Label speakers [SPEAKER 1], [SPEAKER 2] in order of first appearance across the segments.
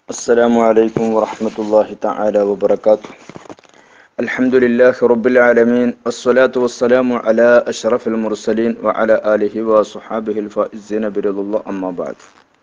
[SPEAKER 1] السلام عليكم ورحمة الله تعالى وبركاته الحمد لله رب العالمين والصلاة والسلام على أشرف المرسلين وعلى آله وصحابه الفائزين برضا الله أما بعد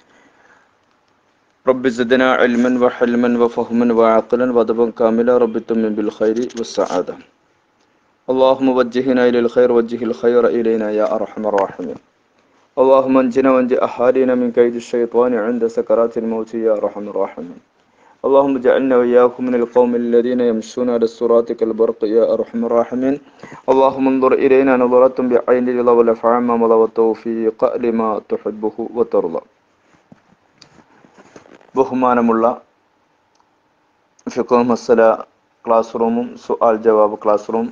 [SPEAKER 1] رب زدنا علما وحلما وفهما وعقلا وضبا كاملا رب تمن بالخير والسعادة اللهم وجهنا إلى الخير وجه الخير إلينا يا أرحم الراحمين اللهم انجنا وانج أحالنا من كيد الشيطان عند سكرات الموت يا أرحم الراحمين اللهم اجعلنا وإياكم من القوم الذين يمشون على الصراط كالبرق يا أرحم الراحمين اللهم انظر إلينا نظرة بعين الرضا والعفو مضى والتوفيق لما تحبه وترضى ബഹുമാനമുള്ള ഫിഖോ മസല ക്ലാസ് റൂമും സുആൽ ജവാബ് class room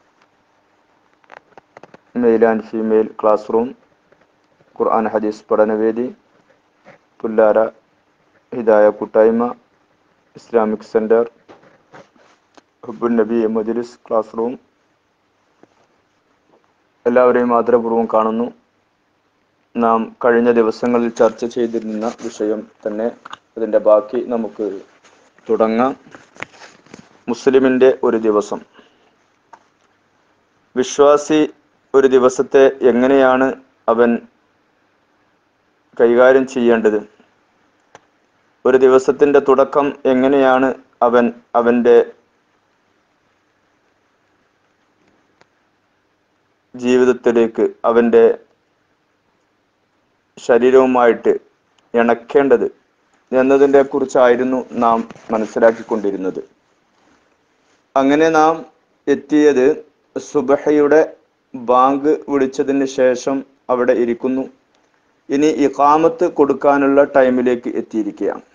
[SPEAKER 1] mail and female class room ഖുർആൻ ഹദീസ് പഠനവേദി പുല്ലാര ഹിദായ കൂട്ടായ്മ ഇസ്ലാമിക് സെന്റർ ഹുബുൽ നബി മജ്ലിസ് ക്ലാസ് റൂം എല്ലാവരെയും ആദരപൂർവ്വം കാണുന്നു നാം കഴിഞ്ഞ ദിവസങ്ങളിൽ ചർച്ച ചെയ്തിരുന്ന വിഷയം തന്നെ അതിൻ്റെ ബാക്കി നമുക്ക് തുടങ്ങാം മുസ്ലിമിൻ്റെ ഒരു ദിവസം വിശ്വാസി ഒരു ദിവസത്തെ എങ്ങനെയാണ് അവൻ കൈകാര്യം ചെയ്യേണ്ടത് ഒരു ദിവസത്തിന്റെ തുടക്കം എങ്ങനെയാണ് അവൻ അവന്റെ ജീവിതത്തിലേക്ക് അവന്റെ ശരീരവുമായിട്ട് ഇണക്കേണ്ടത് എന്നതിനെ കുറിച്ചായിരുന്നു നാം മനസ്സിലാക്കിക്കൊണ്ടിരുന്നത് അങ്ങനെ നാം എത്തിയത് സുബഹയുടെ ബാങ്ക് വിളിച്ചതിന് ശേഷം അവിടെ ഇരിക്കുന്നു ഇനി ഇഖാമത്ത് കൊടുക്കാനുള്ള ടൈമിലേക്ക് എത്തിയിരിക്കുകയാണ്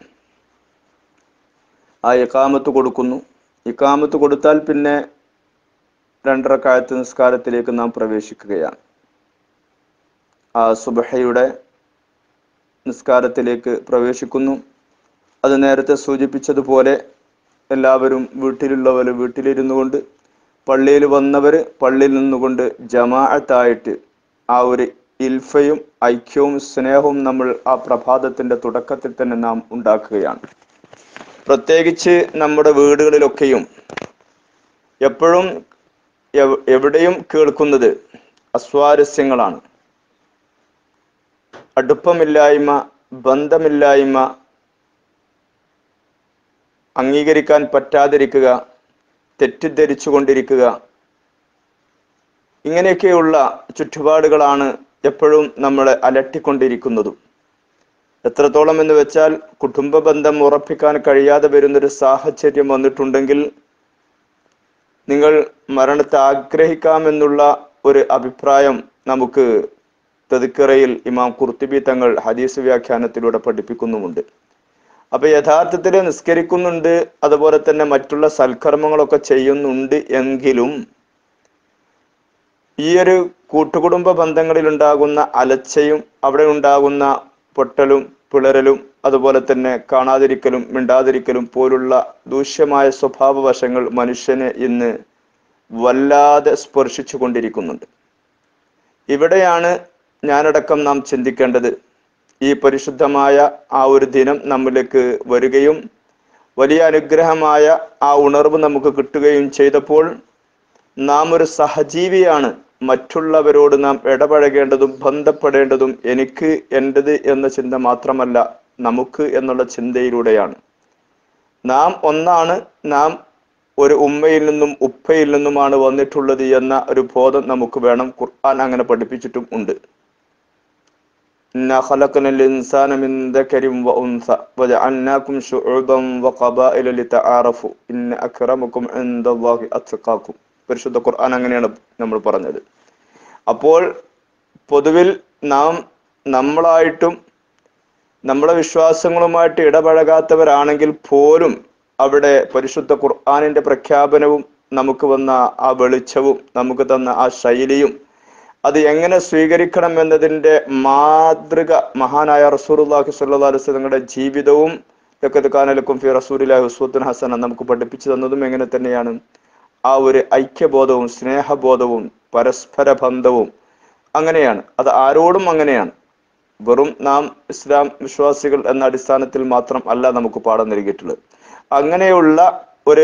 [SPEAKER 1] ആ ഇഖാമത്ത് കൊടുക്കുന്നു ഇഖാമത്ത് കൊടുത്താൽ പിന്നെ രണ്ടര കാലത്ത് നിസ്കാരത്തിലേക്ക് നാം പ്രവേശിക്കുകയാണ് ആ സുബഹയുടെ നിസ്കാരത്തിലേക്ക് പ്രവേശിക്കുന്നു അത് നേരത്തെ സൂചിപ്പിച്ചതുപോലെ എല്ലാവരും വീട്ടിലുള്ളവർ വീട്ടിലിരുന്നു കൊണ്ട് പള്ളിയിൽ വന്നവർ പള്ളിയിൽ നിന്നുകൊണ്ട് ജമാഅത്തായിട്ട് ആ ഒരു ഇൽഫയും ഐക്യവും സ്നേഹവും നമ്മൾ ആ പ്രഭാതത്തിന്റെ തുടക്കത്തിൽ തന്നെ നാം ഉണ്ടാക്കുകയാണ് പ്രത്യേകിച്ച് നമ്മുടെ വീടുകളിലൊക്കെയും എപ്പോഴും എവിടെയും കേൾക്കുന്നത് അസ്വാരസ്യങ്ങളാണ് അടുപ്പമില്ലായ്മ ബന്ധമില്ലായ്മ അംഗീകരിക്കാൻ പറ്റാതിരിക്കുക തെറ്റിദ്ധരിച്ചു കൊണ്ടിരിക്കുക ഇങ്ങനെയൊക്കെയുള്ള ചുറ്റുപാടുകളാണ് എപ്പോഴും നമ്മളെ അലട്ടിക്കൊണ്ടിരിക്കുന്നതും എത്രത്തോളം എന്ന് വെച്ചാൽ കുടുംബ ബന്ധം ഉറപ്പിക്കാൻ കഴിയാതെ വരുന്നൊരു സാഹചര്യം വന്നിട്ടുണ്ടെങ്കിൽ നിങ്ങൾ മരണത്തെ ആഗ്രഹിക്കാമെന്നുള്ള ഒരു അഭിപ്രായം നമുക്ക് തെതുക്കിറയിൽ ഇമാം കുർത്തിബി തങ്ങൾ ഹദീസ് വ്യാഖ്യാനത്തിലൂടെ പഠിപ്പിക്കുന്നുമുണ്ട് അപ്പൊ യഥാർത്ഥത്തിൽ നിസ്കരിക്കുന്നുണ്ട് അതുപോലെ തന്നെ മറ്റുള്ള സൽക്കർമ്മങ്ങളൊക്കെ ചെയ്യുന്നുണ്ട് എങ്കിലും ഈ ഒരു കൂട്ടുകുടുംബ ബന്ധങ്ങളിൽ ഉണ്ടാകുന്ന അലച്ചയും അവിടെ ഉണ്ടാകുന്ന പൊട്ടലും പിളരലും അതുപോലെ തന്നെ കാണാതിരിക്കലും മിണ്ടാതിരിക്കലും പോലുള്ള ദൂഷ്യമായ സ്വഭാവ വശങ്ങൾ മനുഷ്യനെ ഇന്ന് വല്ലാതെ സ്പർശിച്ചു കൊണ്ടിരിക്കുന്നുണ്ട് ഇവിടെയാണ് ഞാനടക്കം നാം ചിന്തിക്കേണ്ടത് ഈ പരിശുദ്ധമായ ആ ഒരു ദിനം നമ്മിലേക്ക് വരികയും വലിയ അനുഗ്രഹമായ ആ ഉണർവ് നമുക്ക് കിട്ടുകയും ചെയ്തപ്പോൾ നാം ഒരു സഹജീവിയാണ് മറ്റുള്ളവരോട് നാം ഇടപഴകേണ്ടതും ബന്ധപ്പെടേണ്ടതും എനിക്ക് എൻ്റെത് എന്ന ചിന്ത മാത്രമല്ല നമുക്ക് എന്നുള്ള ചിന്തയിലൂടെയാണ് നാം ഒന്നാണ് നാം ഒരു ഉമ്മയിൽ നിന്നും ഉപ്പയിൽ നിന്നുമാണ് വന്നിട്ടുള്ളത് എന്ന ഒരു ബോധം നമുക്ക് വേണം ഖുർആൻ അങ്ങനെ പഠിപ്പിച്ചിട്ടും ഉണ്ട് إنا خلقنا الإنسان من ذكر وأنثى وجعلناكم شعوبا وقبائل لتعارفوا إن أكرمكم عند الله أتقاكم പരിശുദ്ധ ഖുർആൻ അങ്ങനെയാണ് നമ്മൾ പറഞ്ഞത് അപ്പോൾ പൊതുവിൽ നാം നമ്മളായിട്ടും നമ്മളെ വിശ്വാസങ്ങളുമായിട്ട് ഇടപഴകാത്തവരാണെങ്കിൽ പോലും അവിടെ പരിശുദ്ധ ഖുർആാനിന്റെ പ്രഖ്യാപനവും നമുക്ക് വന്ന ആ വെളിച്ചവും നമുക്ക് തന്ന ആ ശൈലിയും അത് എങ്ങനെ സ്വീകരിക്കണം എന്നതിന്റെ മാതൃക മഹാനായ റസൂർല്ലാഹി സ്വല്ലാ തങ്ങളുടെ ജീവിതവും ലക്കത്ത് ഫി റസൂലില്ലാഹി ഹുസ്വത്തുൻ ഹസന നമുക്ക് പഠിപ്പിച്ചു തന്നതും എങ്ങനെ തന്നെയാണ് ആ ഒരു ഐക്യബോധവും സ്നേഹബോധവും പരസ്പര ബന്ധവും അങ്ങനെയാണ് അത് ആരോടും അങ്ങനെയാണ് വെറും നാം ഇസ്ലാം വിശ്വാസികൾ എന്ന അടിസ്ഥാനത്തിൽ മാത്രം അല്ല നമുക്ക് പാഠം നൽകിയിട്ടുള്ളത് അങ്ങനെയുള്ള ഒരു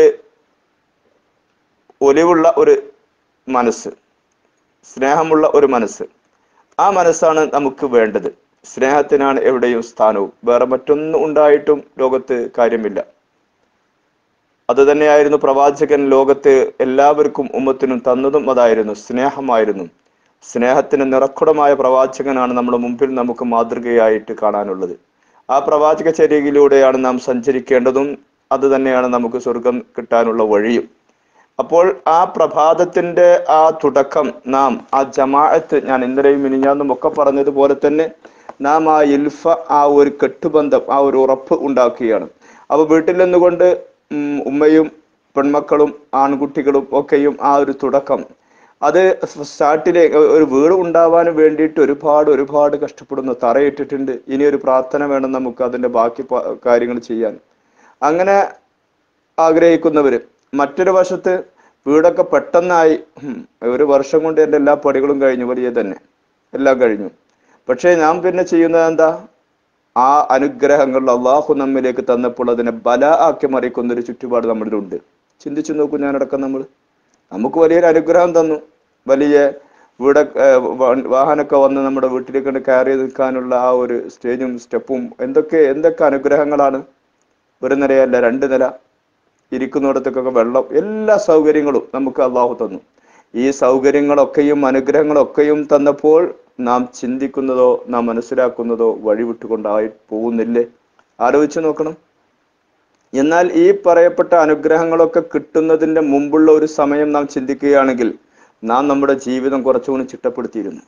[SPEAKER 1] ഒലിവുള്ള ഒരു മനസ്സ് സ്നേഹമുള്ള ഒരു മനസ്സ് ആ മനസ്സാണ് നമുക്ക് വേണ്ടത് സ്നേഹത്തിനാണ് എവിടെയും സ്ഥാനവും വേറെ മറ്റൊന്നും ഉണ്ടായിട്ടും ലോകത്ത് കാര്യമില്ല അത് തന്നെയായിരുന്നു പ്രവാചകൻ ലോകത്ത് എല്ലാവർക്കും ഉമ്മത്തിനും തന്നതും അതായിരുന്നു സ്നേഹമായിരുന്നു സ്നേഹത്തിന് നിറക്കുടമായ പ്രവാചകനാണ് നമ്മുടെ മുമ്പിൽ നമുക്ക് മാതൃകയായിട്ട് കാണാനുള്ളത് ആ പ്രവാചക ചര്യയിലൂടെയാണ് നാം സഞ്ചരിക്കേണ്ടതും അത് തന്നെയാണ് നമുക്ക് സ്വർഗം കിട്ടാനുള്ള വഴിയും അപ്പോൾ ആ പ്രഭാതത്തിന്റെ ആ തുടക്കം നാം ആ ജമാഅത്ത് ഞാൻ ഇന്നലെയും മിനിഞ്ഞാന്നും ഒക്കെ പറഞ്ഞതുപോലെ തന്നെ നാം ആ ഇൽഫ ആ ഒരു കെട്ടുബന്ധം ആ ഒരു ഉറപ്പ് ഉണ്ടാക്കുകയാണ് അപ്പൊ വീട്ടിൽ നിന്നുകൊണ്ട് ഉം, ഉമ്മയും പെൺമക്കളും ആൺകുട്ടികളും ഒക്കെയും ആ ഒരു തുടക്കം അത് സ്റ്റാർട്ടിലെ ഒരു വീട് ഉണ്ടാവാൻ വേണ്ടിയിട്ട് ഒരുപാട് ഒരുപാട് കഷ്ടപ്പെടുന്നു തറയിട്ടിട്ടുണ്ട് ഇനി ഒരു പ്രാർത്ഥന വേണം നമുക്ക് അതിന്റെ ബാക്കി പ- കാര്യങ്ങൾ ചെയ്യാൻ അങ്ങനെ ആഗ്രഹിക്കുന്നവര് മറ്റൊരു വശത്ത് വീടൊക്കെ പെട്ടെന്നായി ഉം, ഒരു വർഷം കൊണ്ട് എൻ്റെ എല്ലാ പണികളും കഴിഞ്ഞു വലിയ തന്നെ എല്ലാം കഴിഞ്ഞു പക്ഷേ ഞാൻ പിന്നെ ചെയ്യുന്നത് എന്താ ആ അനുഗ്രഹങ്ങൾ അള്ളാഹു നമ്മിലേക്ക് തന്നപ്പോൾ അതിനെ ബല ആക്കി മറിക്കുന്ന ഒരു ചുറ്റുപാട് നമ്മളിലുണ്ട് ചിന്തിച്ചു നോക്കൂ ഞാനടക്കം നമ്മൾ നമുക്ക് വലിയൊരു അനുഗ്രഹം തന്നു വലിയ വീട ഏർ വാ- വാഹനമൊക്കെ വന്ന് നമ്മുടെ വീട്ടിലേക്ക് കയറി നിൽക്കാനുള്ള ആ ഒരു സ്റ്റേജും സ്റ്റെപ്പും എന്തൊക്കെ എന്തൊക്കെ അനുഗ്രഹങ്ങളാണ് ഒരു നിലയല്ല രണ്ട് നില ഇരിക്കുന്നിടത്തൊക്കെ വെള്ളം എല്ലാ സൗകര്യങ്ങളും നമുക്ക് അള്ളാഹു തന്നു ഈ സൗകര്യങ്ങളൊക്കെയും അനുഗ്രഹങ്ങളൊക്കെയും തന്നപ്പോൾ നാം ചിന്തിക്കുന്നതോ നാം മനസ്സിലാക്കുന്നതോ വഴിവിട്ടുകൊണ്ടായി പോകുന്നില്ലേ ആലോചിച്ച് നോക്കണം എന്നാൽ ഈ പറയപ്പെട്ട അനുഗ്രഹങ്ങളൊക്കെ കിട്ടുന്നതിന്റെ മുമ്പുള്ള ഒരു സമയം നാം ചിന്തിക്കുകയാണെങ്കിൽ നാം നമ്മുടെ ജീവിതം കുറച്ചുകൂടി ചിട്ടപ്പെടുത്തിയിരുന്നു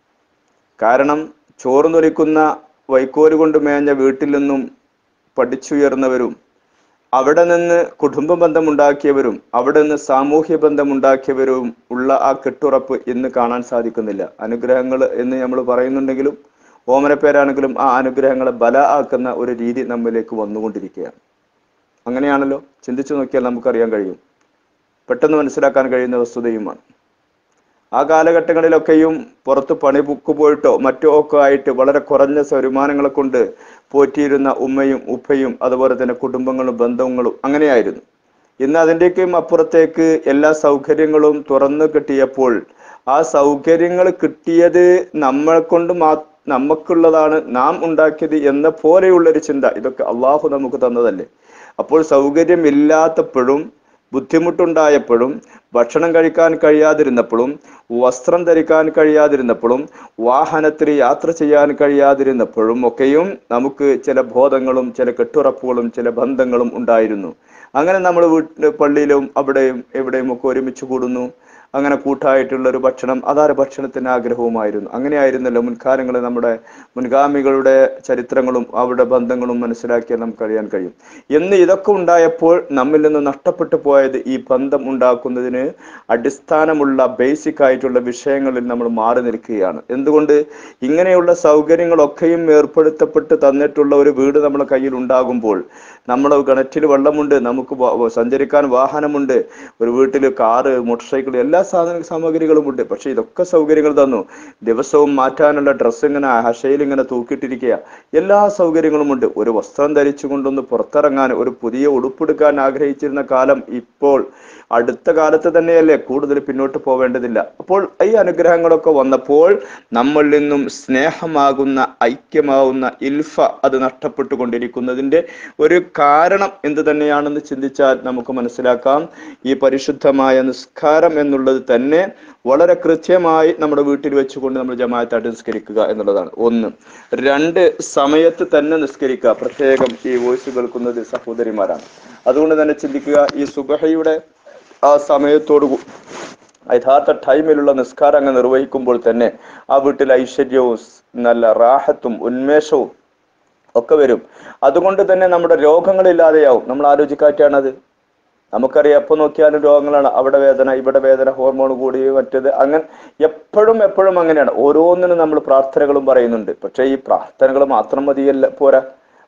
[SPEAKER 1] കാരണം ചോറ് നൊലിക്കുന്ന വൈക്കോല് കൊണ്ട് മേഞ്ഞ വീട്ടിൽ നിന്നും പഠിച്ചുയർന്നവരും അവിടെ നിന്ന് കുടുംബ ബന്ധമുണ്ടാക്കിയവരും അവിടെ നിന്ന് സാമൂഹ്യ ബന്ധമുണ്ടാക്കിയവരും ഉള്ള ആ കെട്ടുറപ്പ് ഇന്ന് കാണാൻ സാധിക്കുന്നില്ല അനുഗ്രഹങ്ങൾ എന്ന് നമ്മൾ പറയുന്നുണ്ടെങ്കിലും ഓമനപ്പേരാണെങ്കിലും ആ അനുഗ്രഹങ്ങളെ ബല ആക്കുന്ന ഒരു രീതി നമ്മിലേക്ക് വന്നുകൊണ്ടിരിക്കുകയാണ് അങ്ങനെയാണല്ലോ ചിന്തിച്ചു നോക്കിയാൽ നമുക്കറിയാൻ കഴിയും പെട്ടെന്ന് മനസ്സിലാക്കാൻ കഴിയുന്ന വസ്തുതയുമാണ് ആ കാലഘട്ടങ്ങളിലൊക്കെയും പുറത്ത് പണി ബുക്ക് പോയിട്ടോ മറ്റോ ഒക്കെ ആയിട്ട് വളരെ കുറഞ്ഞ വരുമാനങ്ങളെ കൊണ്ട് പോറ്റിയിരുന്ന ഉമ്മയും ഉപ്പയും അതുപോലെ തന്നെ കുടുംബങ്ങളും ബന്ധങ്ങളും അങ്ങനെയായിരുന്നു ഇന്ന് അതിൻ്റെയൊക്കെയും അപ്പുറത്തേക്ക് എല്ലാ സൗകര്യങ്ങളും തുറന്നു കിട്ടിയപ്പോൾ ആ സൗകര്യങ്ങൾ കിട്ടിയത് നമ്മളെ കൊണ്ട് മാ നമുക്കുള്ളതാണ് നാം ഉണ്ടാക്കിയത് എന്ന പോലെയുള്ള ഒരു ചിന്ത ഇതൊക്കെ അള്ളാഹു നമുക്ക് തന്നതല്ലേ അപ്പോൾ സൗകര്യമില്ലാത്തപ്പോഴും ബുദ്ധിമുട്ടുണ്ടായപ്പോഴും ഭക്ഷണം കഴിക്കാൻ കഴിയാതിരുന്നപ്പോഴും വസ്ത്രം ധരിക്കാൻ കഴിയാതിരുന്നപ്പോഴും വാഹനത്തിൽ യാത്ര ചെയ്യാൻ കഴിയാതിരുന്നപ്പോഴും ഒക്കെയും നമുക്ക് ചില ബോധങ്ങളും ചില കെട്ടുറപ്പുകളും ചില ബന്ധങ്ങളും ഉണ്ടായിരുന്നു അങ്ങനെ നമ്മൾ വീട്ടിൽ പള്ളിയിലും അവിടെയും എവിടെയും ഒക്കെ ഒരുമിച്ച് കൂടുന്നു അങ്ങനെ കൂട്ടായിട്ടുള്ള ഒരു ഭക്ഷണം അതാര ഭക്ഷണത്തിന് ആഗ്രഹവുമായിരുന്നു അങ്ങനെയായിരുന്നല്ലോ മുൻകാലങ്ങളിൽ നമ്മുടെ മുൻഗാമികളുടെ ചരിത്രങ്ങളും അവരുടെ ബന്ധങ്ങളും മനസ്സിലാക്കിയാൽ നമുക്ക് അറിയാൻ കഴിയും എന്ന് ഇതൊക്കെ ഉണ്ടായപ്പോൾ നമ്മിൽ നിന്ന് നഷ്ടപ്പെട്ടു പോയത് ഈ ബന്ധം ഉണ്ടാക്കുന്നതിന് അടിസ്ഥാനമുള്ള ബേസിക് ആയിട്ടുള്ള വിഷയങ്ങളിൽ നമ്മൾ മാറി നിൽക്കുകയാണ് എന്തുകൊണ്ട് ഇങ്ങനെയുള്ള സൗകര്യങ്ങളൊക്കെയും ഏർപ്പെടുത്തപ്പെട്ട് തന്നിട്ടുള്ള ഒരു വീട് നമ്മുടെ കയ്യിൽ ഉണ്ടാകുമ്പോൾ നമ്മുടെ കിണറ്റിൽ വെള്ളമുണ്ട് നമുക്ക് വ- സഞ്ചരിക്കാൻ വാഹനമുണ്ട് ഒരു വീട്ടിൽ കാറ് മോട്ടോർ സൈക്കിൾ എല്ലാ സാധന സാമഗ്രികളും ഉണ്ട് പക്ഷെ ഇതൊക്കെ സൗകര്യങ്ങൾ തന്നു ദിവസവും മാറ്റാനുള്ള ഡ്രസ്സ് ഇങ്ങനെ ഹഷയിൽ ഇങ്ങനെ തൂക്കിയിട്ടിരിക്കുക എല്ലാ സൗകര്യങ്ങളും ഉണ്ട് ഒരു വസ്ത്രം ധരിച്ചുകൊണ്ടൊന്ന് പുറത്തിറങ്ങാൻ ഒരു പുതിയ ഉടുപ്പെടുക്കാൻ ആഗ്രഹിച്ചിരുന്ന കാലം ഇപ്പോൾ അടുത്ത കാലത്ത് തന്നെയല്ലേ കൂടുതൽ പിന്നോട്ട് പോവേണ്ടതില്ല അപ്പോൾ ഈ അനുഗ്രഹങ്ങളൊക്കെ വന്നപ്പോൾ നമ്മളിൽ നിന്നും സ്നേഹമാകുന്ന ഐക്യമാവുന്ന ഇൽഫ അത് നഷ്ടപ്പെട്ടുകൊണ്ടിരിക്കുന്നതിന്റെ ഒരു കാരണം എന്ത് തന്നെയാണെന്ന് ചിന്തിച്ചാൽ നമുക്ക് മനസ്സിലാക്കാം ഈ പരിശുദ്ധമായ നിസ്കാരം എന്നുള്ളത് തന്നെ വളരെ കൃത്യമായി നമ്മുടെ വീട്ടിൽ വെച്ചുകൊണ്ട് നമ്മൾ ജമാഅത്തായിട്ട് നിസ്കരിക്കുക എന്നുള്ളതാണ് ഒന്ന് രണ്ട് സമയത്ത് തന്നെ നിസ്കരിക്കുക പ്രത്യേകം ഈ വോയിസ് കേൾക്കുന്നത് സഹോദരിമാരാണ് അതുകൊണ്ട് തന്നെ ചിന്തിക്കുക ഈ സുബഹയുടെ ആ സമയത്തോട് കൂ- യഥാർത്ഥ ടൈമിലുള്ള നിസ്കാരം അങ്ങ് നിർവഹിക്കുമ്പോൾ തന്നെ ആ വീട്ടിൽ ഐശ്വര്യവും സ് നല്ല റാഹത്തും ഉന്മേഷവും ഒക്കെ വരും അതുകൊണ്ട് തന്നെ നമ്മുടെ രോഗങ്ങളില്ലാതെയാവും നമ്മൾ ആലോചിക്കാറ്റാണത് നമുക്കറിയാം എപ്പോ നോക്കിയാലും രോഗങ്ങളാണ് അവിടെ വേദന ഇവിടെ വേദന ഹോർമോൺ കൂടി മറ്റേത് അങ്ങനെ എപ്പോഴും എപ്പോഴും അങ്ങനെയാണ് ഓരോന്നിനും നമ്മൾ പ്രാർത്ഥനകളും പറയുന്നുണ്ട് പക്ഷേ ഈ പ്രാർത്ഥനകൾ മാത്രം മതിയല്ല പോരാ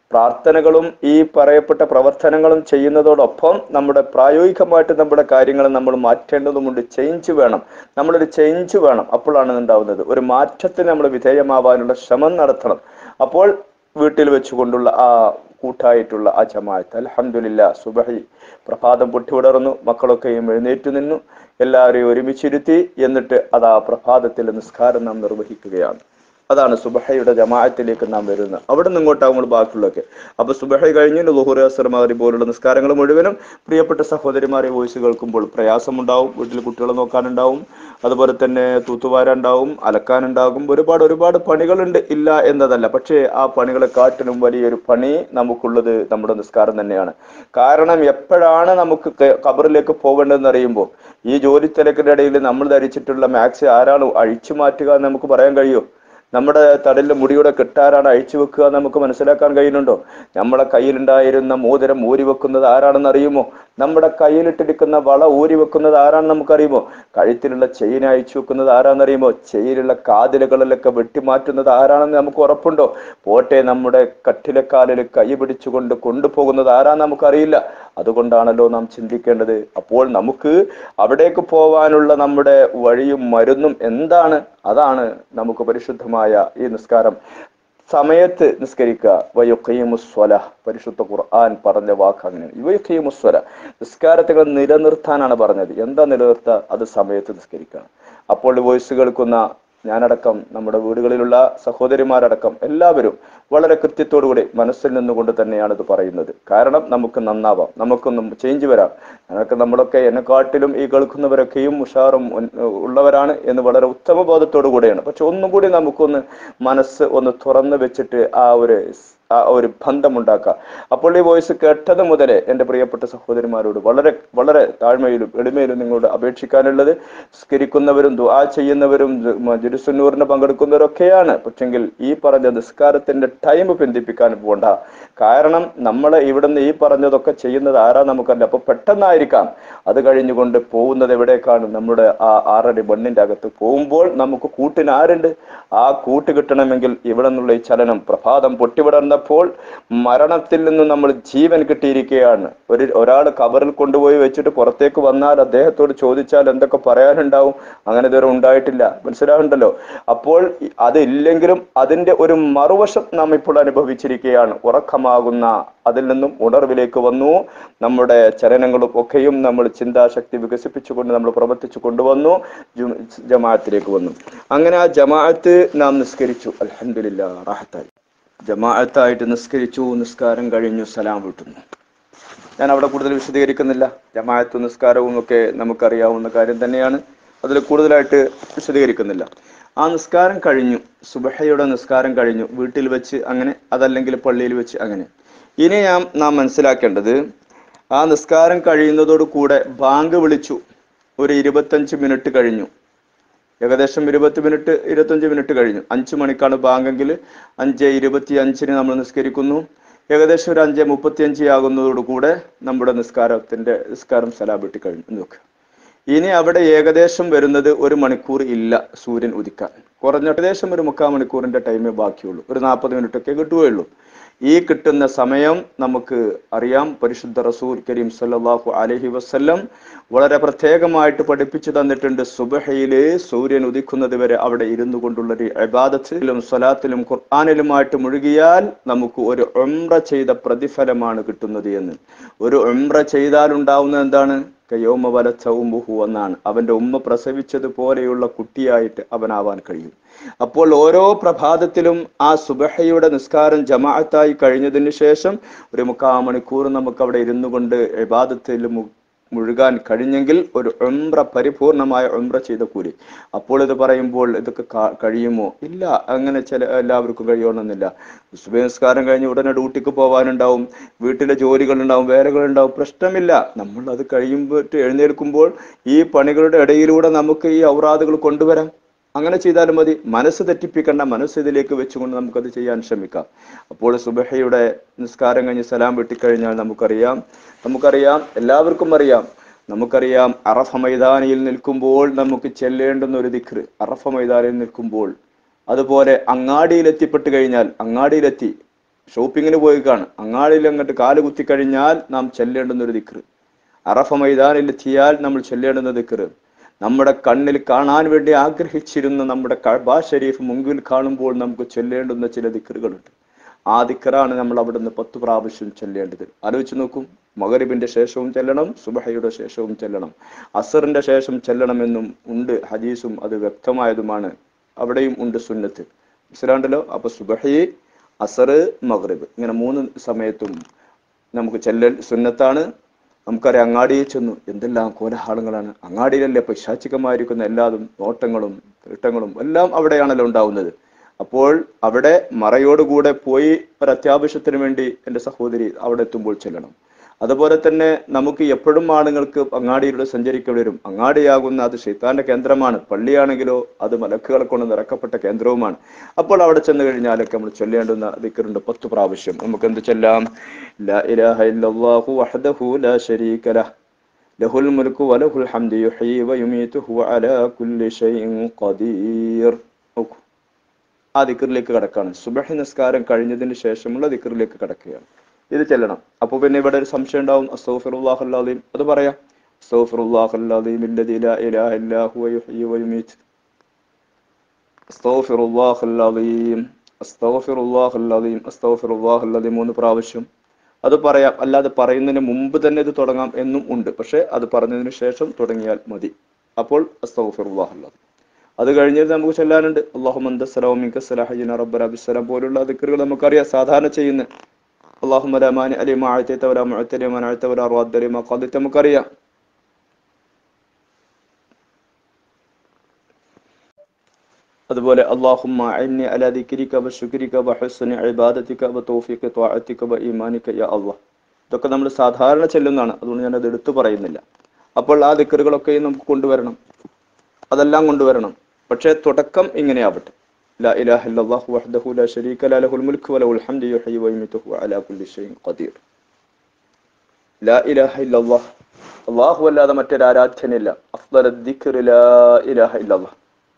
[SPEAKER 1] പ്രാർത്ഥനകളും ഈ പറയപ്പെട്ട പ്രവർത്തനങ്ങളും ചെയ്യുന്നതോടൊപ്പം നമ്മുടെ പ്രായോഗികമായിട്ട് നമ്മുടെ കാര്യങ്ങൾ നമ്മൾ മാറ്റേണ്ടതുമുണ്ട് ചേഞ്ച് വേണം നമ്മളൊരു ചേഞ്ച് വേണം അപ്പോഴാണ് ഉണ്ടാവുന്നത് ഒരു മാറ്റത്തിന് നമ്മൾ വിധേയമാവാനുള്ള ശ്രമം നടത്തണം അപ്പോൾ വീട്ടിൽ വെച്ചുകൊണ്ടുള്ള ആ കൂട്ടായിട്ടുള്ള ആ ജമാഅത്ത് അൽഹംദുലില്ല സുബഹി പ്രഭാതം പൊട്ടിവിടർന്നു മക്കളൊക്കെയും എഴുന്നേറ്റു നിന്നു എല്ലാവരെയും ഒരുമിച്ചിരുത്തി എന്നിട്ട് അത് ആ പ്രഭാതത്തിലെ നിസ്കാരം നാം നിർവഹിക്കുകയാണ് അതാണ് സുബഹയുടെ ജമാഅത്തിലേക്ക് നാം വരുന്നത് അവിടെ നിന്ന് ഇങ്ങോട്ടാകുമ്പോൾ ബാക്കിയുള്ളതൊക്കെ അപ്പൊ സുബഹ കഴിഞ്ഞ് ലുഹുർ അസർ മഗ്രിബ് പോലുള്ള നിസ്കാരങ്ങൾ മുഴുവനും പ്രിയപ്പെട്ട സഹോദരിമാരെ വോയിസ് കേൾക്കുമ്പോൾ പ്രയാസമുണ്ടാവും വീട്ടിൽ കുട്ടികളെ നോക്കാനുണ്ടാവും അതുപോലെ തന്നെ തൂത്തുവാരുണ്ടാവും അലക്കാനുണ്ടാകും ഒരുപാട് ഒരുപാട് പണികളുണ്ട് ഇല്ല എന്നതല്ല പക്ഷേ ആ പണികളെ കാട്ടിലും വലിയൊരു പണി നമുക്കുള്ളത് നമ്മുടെ നിസ്കാരം തന്നെയാണ് കാരണം എപ്പോഴാണ് നമുക്ക് ക- ഖബറിലേക്ക് പോകേണ്ടതെന്ന് അറിയുമ്പോൾ ഈ ജോലി തിരക്കിന്റെ ഇടയിൽ നമ്മൾ ധരിച്ചിട്ടുള്ള മാക്സ് ആരാണ് അഴിച്ചു മാറ്റുക എന്ന് നമുക്ക് പറയാൻ കഴിയുമോ നമ്മുടെ തടലിലെ മുടിയുടെ കെട്ടാരാണ് അഴിച്ചു വെക്കുക എന്ന് നമുക്ക് മനസ്സിലാക്കാൻ കഴിയുന്നുണ്ടോ നമ്മുടെ കയ്യിലുണ്ടായിരുന്ന മോതിരം ഊരി വെക്കുന്നത് ആരാണെന്ന് അറിയുമോ നമ്മുടെ കയ്യിലിട്ടിരിക്കുന്ന വള ഊരി വെക്കുന്നത് ആരാണെന്ന് നമുക്കറിയുമോ കഴുത്തിലുള്ള ചെയിൻ അഴിച്ചു വെക്കുന്നത് ആരാണെന്ന് അറിയുമോ ചെയിലുള്ള കാതിലുകളിലൊക്കെ വെട്ടിമാറ്റുന്നത് ആരാണെന്ന് നമുക്ക് ഉറപ്പുണ്ടോ പോട്ടെ നമ്മുടെ കട്ടിലക്കാലിൽ കൈ പിടിച്ചുകൊണ്ട് കൊണ്ടുപോകുന്നത് ആരാന്ന് നമുക്കറിയില്ല അതുകൊണ്ടാണല്ലോ നാം ചിന്തിക്കേണ്ടത് അപ്പോൾ നമുക്ക് അവിടേക്ക് പോവാനുള്ള നമ്മുടെ വഴിയും മരുന്നും എന്താണ് അതാണ് നമുക്ക് പരിശുദ്ധമായ ഈ നിസ്കാരം സമയത്ത് നിസ്കരിക്കുക വയുക്കീമുസ്വല പരിശുദ്ധ ഖുർആൻ പറഞ്ഞ വാക്ക് അങ്ങനെയാണ് യുവയുക്കീമുസ്വല നിസ്കാരത്തെ നിലനിർത്താനാണ് പറഞ്ഞത് എന്താ നിലനിർത്തുക അത് സമയത്ത് നിസ്കരിക്കണം അപ്പോൾ വോയിസ് കേൾക്കുന്ന ഞാനടക്കം നമ്മുടെ വീടുകളിലുള്ള സഹോദരിമാരടക്കം എല്ലാവരും വളരെ കൃത്യത്തോടുകൂടി മനസ്സിൽ നിന്നുകൊണ്ട് തന്നെയാണ് ഇത് പറയുന്നത് കാരണം നമുക്ക് നന്നാവാം നമുക്കൊന്നും ചേഞ്ച് വരാം ഞങ്ങൾക്ക് നമ്മളൊക്കെ എന്നെക്കാട്ടിലും ഈ കേൾക്കുന്നവരൊക്കെയും ഉഷാറും ഉൻ- ഉള്ളവരാണ് എന്ന് വളരെ ഉത്തമ ബോധത്തോടു കൂടെയാണ് പക്ഷെ ഒന്നും കൂടി നമുക്കൊന്ന് മനസ്സ് ഒന്ന് തുറന്നു വെച്ചിട്ട് ആ ഒരു ആ ഒരു ബന്ധമുണ്ടാക്കുക അപ്പോൾ ഈ വോയിസ് കേട്ടത് മുതലേ എൻ്റെ പ്രിയപ്പെട്ട സഹോദരിമാരോട് വളരെ വളരെ താഴ്മയിലും എളിമയിലും നിങ്ങളോട് അപേക്ഷിക്കാനുള്ളത് സ്കരിക്കുന്നവരും ദുആ ചെയ്യുന്നവരും ജുരുസുന്നൂറിന് പങ്കെടുക്കുന്നവരൊക്കെയാണ് പക്ഷെങ്കിൽ ഈ പറഞ്ഞ നിസ്കാരത്തിന്റെ ടൈം ബന്ധിപ്പിക്കാൻ പോകണ്ട കാരണം നമ്മൾ ഇവിടുന്ന് ഈ പറഞ്ഞതൊക്കെ ചെയ്യുന്നത് ആരാ നമുക്കല്ല അപ്പൊ പെട്ടെന്നായിരിക്കാം അത് കഴിഞ്ഞുകൊണ്ട് പോകുന്നത് എവിടേക്കാണ് നമ്മുടെ ആ ആറടി മണ്ണിന്റെ അകത്ത് പോകുമ്പോൾ നമുക്ക് കൂട്ടിന് ആരുണ്ട് ആ കൂട്ട് കിട്ടണമെങ്കിൽ ഇവിടെ നിന്നുള്ള ഈ ചലനം പ്രഭാതം പൊട്ടിവിടർന്നപ്പോൾ മരണത്തിൽ നിന്ന് നമ്മൾ ജീവൻ കിട്ടിയിരിക്കുകയാണ് ഒരു ഒരാൾ കബറിൽ കൊണ്ടുപോയി വെച്ചിട്ട് പുറത്തേക്ക് വന്നാൽ അദ്ദേഹത്തോട് ചോദിച്ചാൽ എന്തൊക്കെ പറയാനുണ്ടാവും അങ്ങനെ ഇതുവരെ ഉണ്ടായിട്ടില്ല മനസ്സിലാവുണ്ടല്ലോ അപ്പോൾ ഈ- അതില്ലെങ്കിലും അതിന്റെ ഒരു മറുവശം നാം ഇപ്പോൾ അനുഭവിച്ചിരിക്കുകയാണ് ഉറക്കമാകുന്ന അതിൽ നിന്നും ഉണർവിലേക്ക് വന്നു നമ്മുടെ ചലനങ്ങളും ഒക്കെയും നമ്മൾ ചിന്താശക്തി വികസിപ്പിച്ചുകൊണ്ട് നമ്മൾ പ്രവർത്തിച്ചു കൊണ്ടുവന്നു ജു- ജമാഅത്തിലേക്ക് വന്നു അങ്ങനെ ആ ജമാഅത്ത് നാം നിസ്കരിച്ചു അൽഹംദുലില്ലാ റാഹത്തായി ജമാഅത്തായിട്ട് നിസ്കരിച്ചു നിസ്കാരം കഴിഞ്ഞു സലാം വിട്ടുന്നു ഞാൻ അവിടെ കൂടുതൽ വിശദീകരിക്കുന്നില്ല ജമാഅത്തും നിസ്കാരവും ഒക്കെ നമുക്കറിയാവുന്ന കാര്യം തന്നെയാണ് അതിൽ കൂടുതലായിട്ട് വിശദീകരിക്കുന്നില്ല ആ നിസ്കാരം കഴിഞ്ഞു സുബഹയുടെ നിസ്കാരം കഴിഞ്ഞു വീട്ടിൽ വെച്ച് അങ്ങനെ അതല്ലെങ്കിൽ പള്ളിയിൽ വെച്ച് അങ്ങനെ ഇനി നാം നാം മനസ്സിലാക്കേണ്ടത് ആ നിസ്കാരം കഴിയുന്നതോട് കൂടെ ബാങ്ക് വിളിച്ചു ഒരു ഇരുപത്തഞ്ച് മിനിറ്റ് കഴിഞ്ഞു ഏകദേശം ഇരുപത്തി മിനിറ്റ് ഇരുപത്തഞ്ച് മിനിറ്റ് കഴിഞ്ഞു അഞ്ച് മണിക്കാണ് ബാങ്കെങ്കിൽ അഞ്ച് ഇരുപത്തി അഞ്ചിന് നമ്മൾ നിസ്കരിക്കുന്നു ഏകദേശം ഒരു അഞ്ച് മുപ്പത്തി ആകുന്നതോടുകൂടെ നമ്മുടെ നിസ്കാരത്തിന്റെ നിസ്കാരം സലാബിട്ടി കഴിഞ്ഞു നോക്കുക ഇനി അവിടെ ഏകദേശം വരുന്നത് ഒരു മണിക്കൂർ ഇല്ല സൂര്യൻ ഉദിക്കാൻ കുറഞ്ഞ ഏകദേശം ഒരു മുക്കാൽ മണിക്കൂറിന്റെ ടൈമേ ബാക്കിയുള്ളൂ ഒരു നാൽപ്പത് മിനിറ്റ് ഒക്കെ കിട്ടുകയുള്ളൂ ഈ കിട്ടുന്ന സമയം നമുക്ക് അറിയാം പരിശുദ്ധ റസൂൽ കരീം സല്ലല്ലാഹു അലൈഹി വസല്ലം വളരെ പ്രത്യേകമായിട്ട് പഠിപ്പിച്ചു തന്നിട്ടുണ്ട് സുബഹയില് സൂര്യൻ ഉദിക്കുന്നത് വരെ അവിടെ ഇരുന്നു കൊണ്ടുള്ള ഒരു ഇബാദത്തിലും സ്വലാത്തിലും ഖുർആാനിലുമായിട്ട് മുഴുകിയാൽ നമുക്ക് ഒരു ഉംറ ചെയ്ത പ്രതിഫലമാണ് കിട്ടുന്നത് എന്ന് ഒരു ഉംറ ചെയ്താൽ ഉണ്ടാവുന്നത് എന്താണ് കയോമ വലച്ചവുമ്പുഹു എന്നാണ് അവന്റെ ഉമ്മ പ്രസവിച്ചതുപോലെയുള്ള കുട്ടിയായിട്ട് അവനാവാൻ കഴിയും അപ്പോൾ ഓരോ പ്രഭാതത്തിലും ആ സുബഹയുടെ നിസ്കാരം ജമാഅത്തായി കഴിഞ്ഞതിന് ശേഷം ഒരു മുക്കാ മണിക്കൂർ നമുക്ക് അവിടെ ഇരുന്നു കൊണ്ട് ഇബാദത്തിൽ മു- മുഴുകാൻ കഴിഞ്ഞെങ്കിൽ ഒരു ഉംറ പരിപൂർണമായ ഉംറ ചെയ്ത കൂലി അപ്പോൾ ഇത് പറയുമ്പോൾ ഇതൊക്കെ ക- കഴിയുമോ ഇല്ല അങ്ങനെ ചില എല്ലാവർക്കും കഴിയണമെന്നില്ല സുബഹി നിസ്കാരം കഴിഞ്ഞ് ഉടനെ ഡ്യൂട്ടിക്ക് പോകാനുണ്ടാവും വീട്ടിലെ ജോലികളുണ്ടാവും വേലകളുണ്ടാവും പ്രശ്നമില്ല നമ്മൾ അത് കഴിയുമ്പോൾ എഴുന്നേൽക്കുമ്പോൾ ഈ പണികളുടെ ഇടയിലൂടെ നമുക്ക് ഈ ഔറാദുകൾ കൊണ്ടുവരാം അങ്ങനെ ചെയ്താലും മതി മനസ്സ് തെറ്റിപ്പിക്കേണ്ട മനസ്സ് ഇതിലേക്ക് വെച്ചുകൊണ്ട് നമുക്കത് ചെയ്യാൻ ശ്രമിക്കാം അപ്പോൾ സുബഹയുടെ നിസ്കാരം കഴിഞ്ഞ് സലാം വെട്ടിക്കഴിഞ്ഞാൽ നമുക്കറിയാം നമുക്കറിയാം എല്ലാവർക്കും അറിയാം നമുക്കറിയാം അറഫ മൈതാനിയിൽ നിൽക്കുമ്പോൾ നമുക്ക് ചെല്ലേണ്ടുന്ന ഒരു ദിക്റ് അറഫ മൈതാനിയിൽ നിൽക്കുമ്പോൾ അതുപോലെ അങ്ങാടിയിൽ എത്തിപ്പെട്ട് കഴിഞ്ഞാൽ അങ്ങാടിയിലെത്തി ഷോപ്പിങ്ങിന് പോയിക്കാണ് അങ്ങാടിയിൽ അങ്ങോട്ട് കാല് കുത്തിക്കഴിഞ്ഞാൽ നാം ചെല്ലേണ്ടുന്ന ഒരു ദിക്റ് അറഫ മൈതാനിൽ എത്തിയാൽ നമ്മൾ ചെല്ലേണ്ടുന്ന ദിക്റ് നമ്മുടെ കണ്ണിൽ കാണാൻ വേണ്ടി ആഗ്രഹിച്ചിരുന്ന നമ്മുടെ കഅബ ഷരീഫ് മുൻപിൽ കാണുമ്പോൾ നമുക്ക് ചൊല്ലേണ്ടുന്ന ചില ദിക്റുകളുണ്ട് ആ ദിക്റാണ് നമ്മൾ അവിടുന്ന് പത്ത് പ്രാവശ്യം ചെല്ലേണ്ടത് ആലോചിച്ച് നോക്കും മകരിബിന്റെ ശേഷവും ചെല്ലണം സുബഹയുടെ ശേഷവും ചെല്ലണം അസറിന്റെ ശേഷം ചെല്ലണമെന്നും ഉണ്ട് ഹദീസും അത് വ്യക്തമായതുമാണ് അവിടെയും ഉണ്ട് സുന്നത്ത് മനസ്സിലാണ്ടല്ലോ അപ്പൊ സുബഹി അസർ മഗ്രിബ് ഇങ്ങനെ മൂന്ന് സമയത്തും നമുക്ക് ചെല്ലൽ സുന്നത്താണ് നമുക്കറിയാം അങ്ങാടിയിൽ ചെന്നു എന്തെല്ലാം കോലാഹലങ്ങളാണ് അങ്ങാടിയിലല്ലേ പൈശാചികമായിരിക്കുന്ന എല്ലാതും നോട്ടങ്ങളും തീട്ടങ്ങളും എല്ലാം അവിടെയാണല്ലോ ഉണ്ടാവുന്നത് അപ്പോൾ അവിടെ മറയോടുകൂടെ പോയി ഒരു അത്യാവശ്യത്തിന് വേണ്ടി എൻ്റെ സഹോദരി അവിടെ എത്തുമ്പോൾ ചെല്ലണം അതുപോലെ തന്നെ നമുക്ക് എപ്പോഴും ആണുങ്ങൾക്ക് അങ്ങാടിയിലൂടെ സഞ്ചരിക്കേണ്ടി വരും അങ്ങാടിയാകുന്ന അത് ഷെയ്ത്താന്റെ കേന്ദ്രമാണ് പള്ളിയാണെങ്കിലോ അത് മലക്കുകളെ കൊണ്ട് നിറക്കപ്പെട്ട കേന്ദ്രവുമാണ് അപ്പോൾ അവിടെ ചെന്ന് കഴിഞ്ഞാലൊക്കെ നമ്മൾ ചൊല്ലേണ്ടുന്ന ദിക്കറുണ്ട് പത്ത് പ്രാവശ്യം നമുക്ക് എന്ത് ചൊല്ലാം ലാ ഇലാഹ ഇല്ലല്ലാഹു വഹ്ദഹു ലാ ശരീക ലഹ് ലഹുൽ മുൽക്കു വലഹുൽ ഹംദു യുഹ്യി വയുമീതു ഹുവ അലാ കുല്ലി ഷൈഇൻ ഖദീർ നോക്കൂ ആ ദിക്കറിലേക്ക് കടക്കാണ് സുബഹി നിസ്കാരം കഴിഞ്ഞതിന് ശേഷമുള്ള ദിക്കറിലേക്ക് കടക്കുകയാണ് ഇത് ചെല്ലണം അപ്പൊ പിന്നെ ഇവിടെ ഒരു സംശയം ഉണ്ടാവും അസ്തഗ്ഫിറുല്ലാഹുൽ അത് പറയാം അസ്തഗ്ഫിറുല്ലാഹുൽ ഇല്ലദീ ലാ ഇലാഹ ഇല്ലാ ഹുവ യുഹ്യി വയുമീത് അസ്തഗ്ഫിറുല്ലാഹുൽ അസ്തഗ്ഫിറുല്ലാഹുൽ അസ്തഗ്ഫിറുല്ലാഹുൽ മൂന്ന് പ്രാവശ്യം അത് പറയാം അല്ലാതെ പറയുന്നതിന് മുമ്പ് തന്നെ ഇത് തുടങ്ങാം എന്നും ഉണ്ട് പക്ഷെ അത് പറഞ്ഞതിന് ശേഷം തുടങ്ങിയാൽ മതി അപ്പോൾ അസ്തഗ്ഫിറുല്ലാഹുൽ അത് കഴിഞ്ഞിട്ട് നമുക്ക് ചെല്ലാനുണ്ട് അള്ളാഹു മന്ദസ്സലാമിക്കസ്സലാഹിന റബ്ബർ അബിസ്സലാം പോലുള്ള ദിക്കറുകൾ നമുക്കറിയാം സാധാരണ ചെയ്യുന്ന അള്ളാഹു മലാമാനി അലി മാഴത്തെ വല മുഴത്തലി മനാഴത്തെ വല അറുവാദ്ദലി മക്കാദിത്ത് നമുക്കറിയാം അതുപോലെ അള്ളാഹുമ്മ അന്നി അലാ ദിക്രിക വ ശുക്രിക വ ഹുസ്നി ഇബാദതിക വ തൗഫീഖി ത്വാഅതിക വ ഈമാനിക യാ അല്ലാഹ് ഇതൊക്കെ നമ്മൾ സാധാരണ ചെല്ലുന്നതാണ് അതുകൊണ്ട് ഞാൻ അത് എടുത്തു പറയുന്നില്ല അപ്പോൾ ആ ദിക്കറുകളൊക്കെ നമുക്ക് കൊണ്ടുവരണം അതെല്ലാം കൊണ്ടുവരണം പക്ഷേ തുടക്കം ഇങ്ങനെയാവട്ടെ لا إله إلا الله وحده لا شريك له له الملك وله الحمد يحيي ويميت وهو على كل شيء قدير لا إله إلا الله അള്ളാഹു അല്ലാതെ മറ്റൊരു ആരാധ്യനില്ല അഫ്ദൽ ദിക്ർ ലാ ഇലാഹ ഇല്ലല്ലാഹ്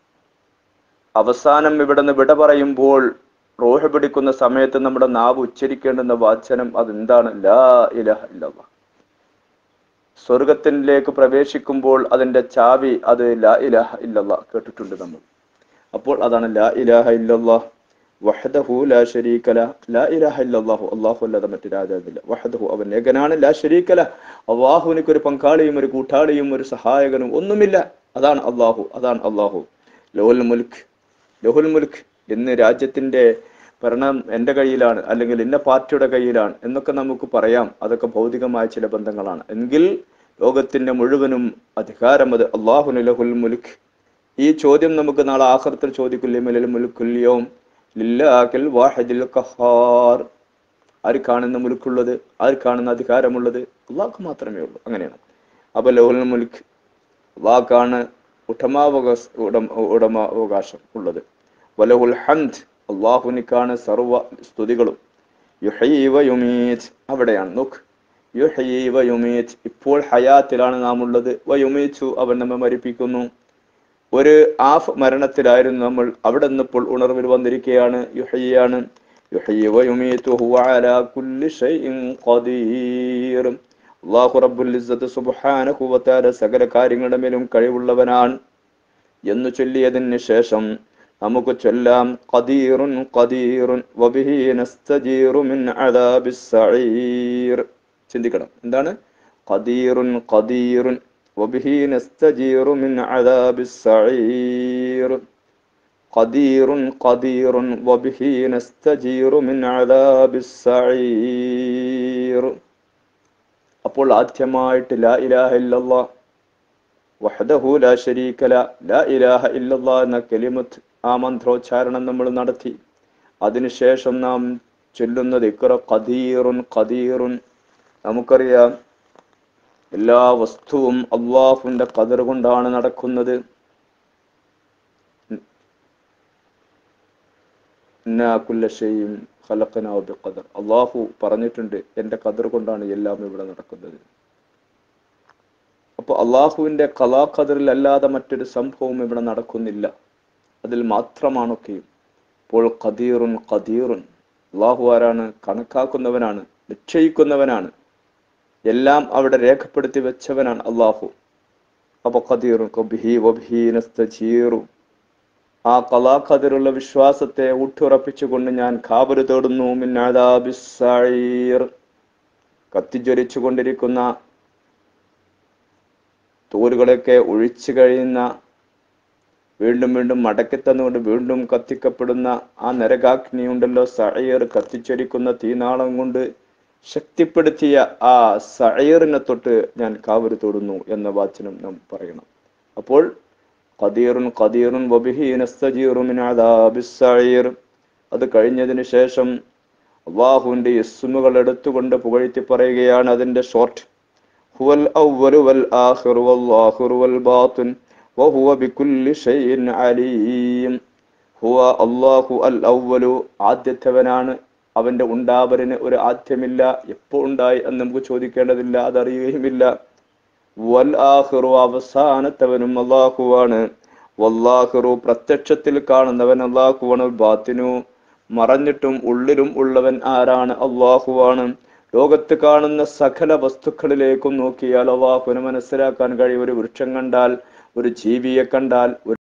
[SPEAKER 1] അവസാനം ഇവിടുന്ന് വിട പറയുമ്പോൾ റോഹ പിടിക്കുന്ന സമയത്ത് നമ്മുടെ നാവ് ഉച്ചരിക്കേണ്ടുന്ന വാചനം അതെന്താണ് ലാ ഇലാഹ ഇല്ലല്ലാഹ് സ്വർഗത്തിലേക്ക് പ്രവേശിക്കുമ്പോൾ അതിന്റെ ചാവി അത് ലാ ഇലാഹ ഇല്ലല്ലാഹ് കേട്ടിട്ടുണ്ട് നമ്മൾ അപ്പോൾ അതാണ് ലാ ഇലാഹ ഇല്ലല്ലാഹ് വഹദഹു ലാ ശരീക ല ലാ ഇലാഹ ഇല്ലല്ലാഹു അല്ലാഹു അല്ലാതെ മറ്റൊരു ആരാധനയില്ല വഹദഹു അവൻ ഏകനാണ് ലാ ശരീക ല അള്ളാഹുവിനക്ക് ഒരു പങ്കാളിയും ഒരു കൂട്ടാളിയും ഒരു സഹായകനും ഒന്നുമില്ല അതാണ് അള്ളാഹു അതാണ് അള്ളാഹു ലോഹുൽ മുൽക്ക് ലോഹുൽ മുൽക്ക് ഇന്ന് രാജ്യത്തിന്റെ ഭരണം എൻ്റെ കയ്യിലാണ് അല്ലെങ്കിൽ ഇന്ന പാർട്ടിയുടെ കയ്യിലാണ് എന്നൊക്കെ നമുക്ക് പറയാം അതൊക്കെ ഭൗതികമായ ചില ബന്ധങ്ങളാണ് എങ്കിൽ ലോകത്തിന്റെ മുഴുവനും അധികാരം അത് അള്ളാഹുന് ലഹുൽ മുൽക്ക് ഈ ചോദ്യം നമുക്ക് നാളെ ആഖിറത്തിൽ ചോദിക്കില്ലേ മുൽക്കുല്യവും ലില്ലാഹിൽ വാഹിദിൽ ഖഹാർ ആര് കാണുന്ന മുൽക്കുള്ളത് ആര് കാണുന്ന അധികാരമുള്ളത് അള്ളാഹ്ക്ക് മാത്രമേ ഉള്ളൂ അങ്ങനെയാണ് അപ്പൊ ലഹുൽ മുൽക്ക് അള്ളാഹ്ക്കാണ് ഉടമാവകാശ ഉടമ ഉടമാവകാശം ഉള്ളത് വലഹുൽ ഹംദ് അള്ളാഹുനിക്കാണ് സർവ സ്തുതികളും യുഹൈവ യുമീത് അവിടെയാണ് നോക്ക് യുഹൈവ യുമീത് ഇപ്പോൾ ഹയാത്തിലാണ് നാം ഉള്ളത് വയുമീച്ചു അവൻ നമ്മെ മരിപ്പിക്കുന്നു ഒരു ആഫ് മരണത്തിലായിരുന്നു നമ്മൾ അവിടെ നിന്നിപ്പോൾ ഉണർവിൽ വന്നിരിക്കുകയാണ് യുഹയ്യാണ് യുഹയ്യ യുമീതു ഹുവ അലാ കുല്ലി ഷൈഇൻ ഖദീർ അല്ലാഹു റബ്ബുൽ ഇസ്സത്ത് സുബ്ഹാനഹു വ തആല സകല കാര്യങ്ങളുടെ മേലും കഴിവുള്ളവനാണ് എന്ന് ചൊല്ലിയതിന് ശേഷം നമുക്ക് ചൊല്ലാം ഖദീറുൻ ഖദീറുൻ വബിഹി നസ്തജീറു മിൻ അദാബിസ് സഈർ ചിന്തിക്കണം എന്താണ് ഖദീറുൻ ഖദീറുൻ وبه نستجير من عذاب السعير قدير قدير وبه نستجير من عذاب السعير അപ്പോൾ ആദ്യമായിട്ട് ലാ ഇലാഹ ഇല്ലല്ലാ വഹദഹു ലാ ശരീക ല ലാ ഇലാഹ ഇല്ലല്ലാ എന്ന കലിമത്ത് ആ മന്ത്രോച്ചാരണം നമ്മൾ നടത്തി അതിനുശേഷം നാം ചൊല്ലുന്നത് ഇക്ര ഖദീറുൻ ഖദീറുൻ നമുക്കറിയാം എല്ലാ വസ്തുവും അള്ളാഹുവിന്റെ കതിർ കൊണ്ടാണ് നടക്കുന്നത് അള്ളാഹു പറഞ്ഞിട്ടുണ്ട് എന്റെ കതിർ കൊണ്ടാണ് എല്ലാം ഇവിടെ നടക്കുന്നത് അപ്പൊ അള്ളാഹുവിന്റെ കലാ കതിറിൽ അല്ലാതെ മറ്റൊരു സംഭവം ഇവിടെ നടക്കുന്നില്ല അതിൽ മാത്രമാണൊക്കെയും ഇപ്പോൾ ഖദീറുൻ ഖദീറുൻ അള്ളാഹു ആരാണ് കണക്കാക്കുന്നവനാണ് നിശ്ചയിക്കുന്നവനാണ് എല്ലാം അവിടെ രേഖപ്പെടുത്തി വെച്ചവനാണ് അള്ളാഹു അപ്പൊ ഖദീറും കബിഹി വബിഹി നസ്തജീറു ആ കലാ ഖദറുള്ള വിശ്വാസത്തെ ഊട്ടുറപ്പിച്ചുകൊണ്ട് ഞാൻ കാബര് തേടുന്നു മിന്നാദാബിസ്സഈർ കത്തിജ്വലിച്ചു കൊണ്ടിരിക്കുന്ന തോലുകളൊക്കെ ഒഴിച്ചു കഴിയുന്ന വീണ്ടും വീണ്ടും മടക്കി തന്നുകൊണ്ട് വീണ്ടും കത്തിക്കപ്പെടുന്ന ആ നരകാഗ്നി ഉണ്ടല്ലോ സഅയർ കത്തിച്ചൊരിക്കുന്ന തീനാളം കൊണ്ട് ശക്തിപ്പെടുത്തിയ ആ സഅയറിനെ തൊട്ട് ഞാൻ കാവര് തൊടുന്നു എന്ന വാചനം നാം പറയണം അപ്പോൾ ഖദീറുൻ ഖദീറുൻ വബിഹി നസ്തജീറു മിൻ അദാബിസ് സഅീർ അത് കഴിഞ്ഞതിന് ശേഷം അള്ളാഹുവിന്റെ ഇസ്മുകൾ എടുത്തുകൊണ്ട് പുകഴ്ത്തി പറയുകയാണ് അതിന്റെ ഷോർട്ട് ഹുവൽ അവ്വലു വൽ ആഖിറു വല്ലാഹിറു വൽ ബാത്തിൻ വഹുവ ബികുല്ലി ഷൈഇൻ അലീം ഹുവ അല്ലാഹു അൽ അവ്വലു ആദ്യത്തവനാണ് അവന്റെ ഉണ്ടാവലിന് ഒരു ആദ്യമില്ല എപ്പോ ഉണ്ടായി എന്ന് നമുക്ക് ചോദിക്കേണ്ടതില്ല അതറിയുകയുമില്ല വൽ ആഖിറു അവസാനത്തവനും അള്ളാഹുവാണ് വല്ലാഹിറു പ്രത്യക്ഷത്തിൽ കാണുന്നവൻ അള്ളാഹുവാണ് ബാത്തിനു മറഞ്ഞിട്ടും ഉള്ളിലും ഉള്ളവൻ ആരാണ് അള്ളാഹുവാണ് ലോകത്ത് കാണുന്ന സകല വസ്തുക്കളിലേക്കും നോക്കിയാൽ അള്ളാഹുവിന് മനസ്സിലാക്കാൻ കഴിയും ഒരു വൃക്ഷം കണ്ടാൽ ഒരു ജീവിയെ കണ്ടാൽ ഒരു